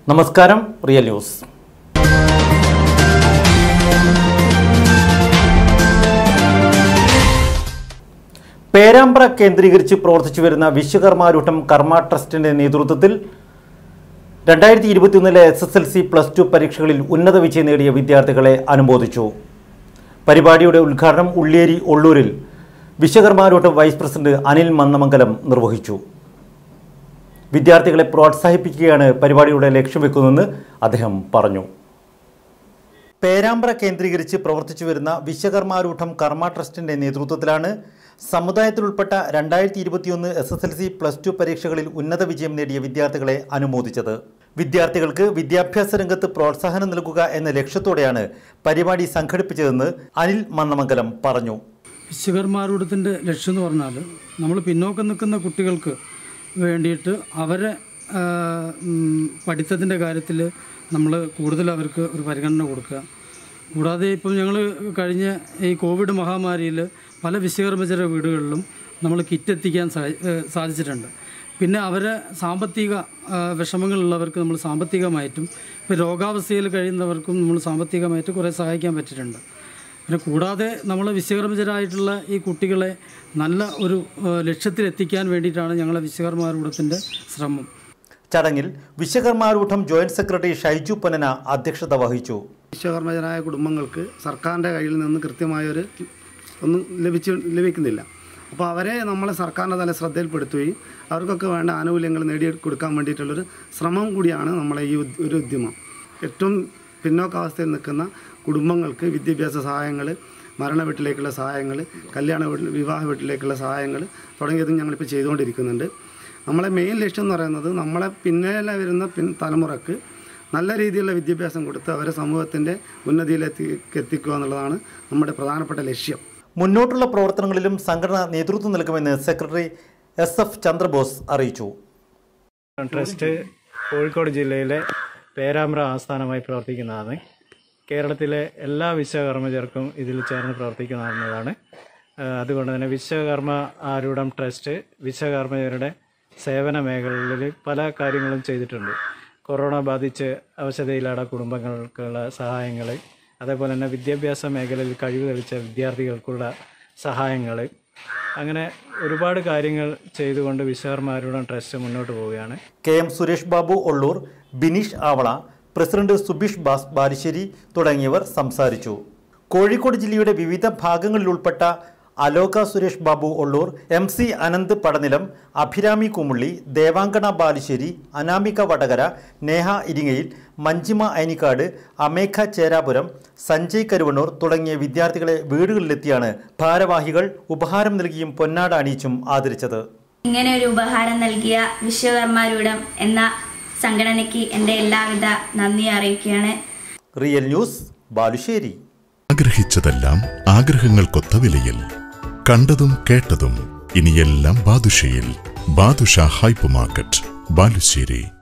നമസ്കാരം real news Perambra കേന്ദ്രീകരിച്ച് പ്രവർത്തിച്ചു വരുന്ന വിശ്വകർമാരൂട്ടം കർമ്മ ട്രസ്റ്റിന്റെ നേതൃത്വത്തിൽ രണ്ടായിരത്തി ഇരുപത്തിയൊന്നിലെ S S L C plus two പരീക്ഷകളിൽ ഉന്നത വിജയം നേടിയ വിദ്യാർത്ഥികളെ അനുമോദിച്ചു പരിപാടിയുടെ ഉദ്ഘാടനം ഉള്ളിയേരി ഒള്ളൂരിൽ വിശ്വകർമാരൂട്ടം വൈസ് പ്രസിഡന്റ് അനിൽ മന്നമംഗലം നിർവഹിച്ചു വിദ്യാർത്ഥികളെ പ്രോത്സാഹിപ്പിക്കുകയാണ് പരിപാടിയുടെ ലക്ഷ്യം വെക്കുന്നതെന്ന് അദ്ദേഹം പറഞ്ഞു പേരാമ്പ്ര കേന്ദ്രീകരിച്ച് പ്രവർത്തിച്ചു വരുന്ന വിശ്വകർമാരൂഢം കർമ്മ ട്രസ്റ്റിന്റെ നേതൃത്വത്തിലാണ് സമുദായത്തിൽ ഉൾപ്പെട്ട രണ്ടായിരത്തി ഇരുപത്തിയൊന്ന് S S L C plus two പരീക്ഷകളിൽ ഉന്നത വിജയം നേടിയ വിദ്യാർത്ഥികളെ അനുമോദിച്ചത് വിദ്യാർത്ഥികൾക്ക് വിദ്യാഭ്യാസ രംഗത്ത് പ്രോത്സാഹനം നൽകുക എന്ന ലക്ഷ്യത്തോടെയാണ് പരിപാടി സംഘടിപ്പിച്ചതെന്ന് അനിൽ മന്നമംഗലം പറഞ്ഞു വിശ്വകർമാരൂഢത്തിൻ്റെ ലക്ഷ്യം എന്ന് പറഞ്ഞാൽ നമ്മൾ പിന്നോക്കം നിൽക്കുന്ന കുട്ടികൾക്ക് വേണ്ടിയിട്ട് അവരെ ആ, ഉം, പഠിത്തത്തിൻ്റെ കാര്യത്തിൽ നമ്മൾ കൂടുതൽ അവർക്ക് ഒരു പരിഗണന കൊടുക്കുക കൂടാതെ ഇപ്പം ഞങ്ങൾ കഴിഞ്ഞ ഈ കോവിഡ് മഹാമാരിയിൽ പല വിശ്വകർമ്മചര വീടുകളിലും നമ്മൾ കിറ്റ് എത്തിക്കാൻ സാ- ഏ, സാധിച്ചിട്ടുണ്ട് പിന്നെ അവരെ സാമ്പത്തിക ആ, വിഷമങ്ങളുള്ളവർക്ക് നമ്മൾ സാമ്പത്തികമായിട്ടും ഇപ്പോൾ രോഗാവസ്ഥയിൽ കഴിയുന്നവർക്കും നമ്മൾ സാമ്പത്തികമായിട്ട് കുറേ സഹായിക്കാൻ പറ്റിയിട്ടുണ്ട് പിന്നെ കൂടാതെ നമ്മൾ വിശ്വകർമ്മജരായിട്ടുള്ള ഈ കുട്ടികളെ നല്ല ഒരു ഏഹ്, ലക്ഷ്യത്തിലെത്തിക്കാൻ വേണ്ടിയിട്ടാണ് ഞങ്ങളെ വിശ്വകർമാരൂഢത്തിൻ്റെ ശ്രമം ചടങ്ങിൽ വിശ്വകർമാരൂഢം ജോയിന്റ് സെക്രട്ടറി ഷൈജു പൊന്നന അധ്യക്ഷത വഹിച്ചു വിശ്വകർമ്മജരായ കുടുംബങ്ങൾക്ക് സർക്കാരിൻ്റെ കയ്യിൽ നിന്ന് കൃത്യമായൊരു ഒന്നും ലഭിച്ചു ലഭിക്കുന്നില്ല അപ്പോൾ അവരെ നമ്മൾ സർക്കാരിൻ്റെ തല ശ്രദ്ധയിൽപ്പെടുത്തുകയും അവർക്കൊക്കെ വേണ്ട ആനുകൂല്യങ്ങൾ നേടിക്കൊടുക്കാൻ വേണ്ടിയിട്ടുള്ളൊരു ശ്രമം കൂടിയാണ് നമ്മളെ ഈ ഉദ്- ഒരു ഉദ്യമം ഏറ്റവും പിന്നോക്കാവസ്ഥയിൽ നിൽക്കുന്ന കുടുംബങ്ങൾക്ക് വിദ്യാഭ്യാസ സഹായങ്ങൾ മരണ വീട്ടിലേക്കുള്ള സഹായങ്ങൾ കല്യാണ വീട്ടിൽ വിവാഹ വീട്ടിലേക്കുള്ള സഹായങ്ങൾ തുടങ്ങിയതും ഞങ്ങളിപ്പോൾ ചെയ്തുകൊണ്ടിരിക്കുന്നുണ്ട് നമ്മളെ മെയിൻ ലക്ഷ്യം എന്ന് പറയുന്നത് നമ്മളെ പിന്നേലെ വരുന്ന പിൻ തലമുറക്ക് നല്ല രീതിയിലുള്ള വിദ്യാഭ്യാസം കൊടുത്ത് അവരെ സമൂഹത്തിൻ്റെ ഉന്നതിയിലെത്തി എത്തിക്കുക എന്നുള്ളതാണ് നമ്മുടെ പ്രധാനപ്പെട്ട ലക്ഷ്യം മുന്നോട്ടുള്ള പ്രവർത്തനങ്ങളിലും സംഘടന നേതൃത്വം നൽകുമെന്ന് സെക്രട്ടറി എസ് എഫ് ചന്ദ്രബോസ് അറിയിച്ചു ട്രസ്റ്റ് കോഴിക്കോട് ജില്ലയിലെ പേരാമ്പ്ര ആസ്ഥാനമായി പ്രവർത്തിക്കുന്നതാണ് കേരളത്തിലെ എല്ലാ വിശ്വകർമ്മജർക്കും ഇതിൽ ചേർന്ന് പ്രവർത്തിക്കുന്നതാണ് ഏഹ് അതുകൊണ്ട് തന്നെ വിശ്വകർമ്മ ആരൂഢം ട്രസ്റ്റ് വിശ്വകർമ്മജരുടെ സേവന മേഖലകളിൽ പല കാര്യങ്ങളും ചെയ്തിട്ടുണ്ട് കൊറോണ ബാധിച്ച് അവശതയിലാട കുടുംബങ്ങൾക്കുള്ള സഹായങ്ങൾ അതേപോലെ തന്നെ വിദ്യാഭ്യാസ മേഖലയിൽ കഴിവ് തെളിച്ച വിദ്യാർത്ഥികൾക്കുള്ള സഹായങ്ങൾ അങ്ങനെ ഒരുപാട് കാര്യങ്ങൾ ചെയ്തുകൊണ്ട് വിശ്വകർമാരുടെ ട്രസ്റ്റ് മുന്നോട്ട് പോവുകയാണ് K M Suresh Babu Olloor Bineesh Avala president Subeesh Baas Balussery തുടങ്ങിയവർ സംസാരിച്ചു കോഴിക്കോട് ജില്ലയുടെ വിവിധ ഭാഗങ്ങളിൽ ഉൾപ്പെട്ട അലോക സുരേഷ് ബാബു ഒള്ളൂർ എം സി അനന്ത് പടനിലം അഭിരാമി കുമുള്ളി ദേവാങ്കണ ബാലുശ്ശേരി അനാമിക വടകര നേഹ ഇരിങ്ങയിൽ മഞ്ജിമ ഐനിക്കാട് അമേഘ ചേരാപുരം സഞ്ജയ് കരുവണ്ണൂർ തുടങ്ങിയ വിദ്യാർത്ഥികളെ വീടുകളിലെത്തിയാണ് ഭാരവാഹികൾ ഉപഹാരം നൽകിയും പൊന്നാട അണിയിച്ചും ആദരിച്ചത് ഇങ്ങനെ ഒരു ഉപഹാരം നൽകിയ വിശ്വകർമാരൂഢം എന്ന സംഘടനയ്ക്ക് എൻ്റെ എല്ലാവിധ നന്ദി അറിയിക്കുകയാണ് റിയൽ ന്യൂസ് ബാലുശ്ശേരി ആഗ്രഹിച്ചതെല്ലാം ആഗ്രഹങ്ങൾക്കൊത്ത വിലയിൽ കണ്ടതും കേട്ടതും ഇനിയെല്ലാം ബാദുഷയിൽ ബാദുഷ ഹൈപ്പർ മാർക്കറ്റ് ബാലുശ്ശേരി